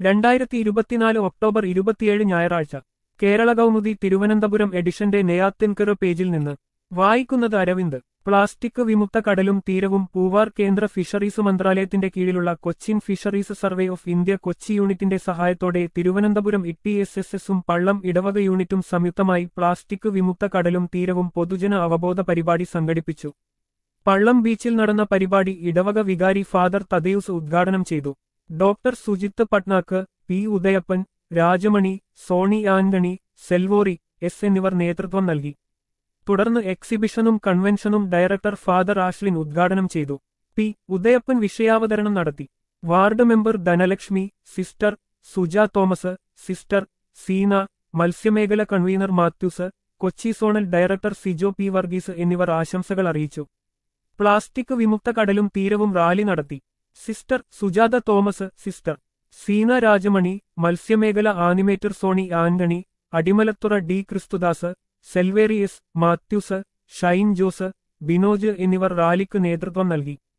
രണ്ടായിരത്തി ഇരുപത്തിനാല് ഒക്ടോബർ ഇരുപത്തിയേഴ് ഞായറാഴ്ച കേരള കൗമുദി തിരുവനന്തപുരം എഡിഷന്റെ നെയ്യാത്തിൻകർ പേജിൽ നിന്ന് വായിക്കുന്നത് അരവിന്ദ് പ്ലാസ്റ്റിക് വിമുക്ത കടലും തീരവും പൂവാർ കേന്ദ്ര ഫിഷറീസ് മന്ത്രാലയത്തിന്റെ കീഴിലുള്ള Cochin fisheries survey of India Kochi യൂണിറ്റിന്റെ സഹായത്തോടെ തിരുവനന്തപുരം ഇ എസ് എസ് എസും പള്ളം ഇടവക യൂണിറ്റും സംയുക്തമായി പ്ലാസ്റ്റിക് വിമുക്ത കടലും തീരവും പൊതുജന അവബോധ പരിപാടി സംഘടിപ്പിച്ചു പള്ളം ബീച്ചിൽ നടന്ന പരിപാടി ഇടവക വികാരി ഫാദർ തദേയൂസ് ഉദ്ഘാടനം ചെയ്തു doctor Sujith Patnaik P Udayappan Rajamani Sony Antony Selvori S എന്നിവർ നേതൃത്വം നൽകി തുടർന്ന് എക്സിബിഷനും കൺവെൻഷനും ഡയറക്ടർ ഫാദർ ആഷ്ലിൻ ഉദ്ഘാടനം ചെയ്തു പി ഉദയപ്പൻ വിഷയാവതരണം നടത്തി ward member Dhanalakshmi sister Suja Thomas sister Seena മത്സ്യമേഖല convener Mathews Kochi zonal director Sijo P Varghese എന്നിവർ ആശംസകൾ അറിയിച്ചു പ്ലാസ്റ്റിക് വിമുക്ത കടലും തീരവും റാലി നടത്തി സിസ്റ്റർ സുജാത തോമസ് സിസ്റ്റർ സീന രാജമണി മത്സ്യമേഖല ആനിമേറ്റർ സോണി ആന്റണി അടിമലത്തുറ ഡി ക്രിസ്തുദാസ് സെൽവേറിയസ് മാത്യൂസ് ഷൈൻ ജോസ് ബിനോജ് എന്നിവർ റാലിക്ക് നേതൃത്വം നൽകി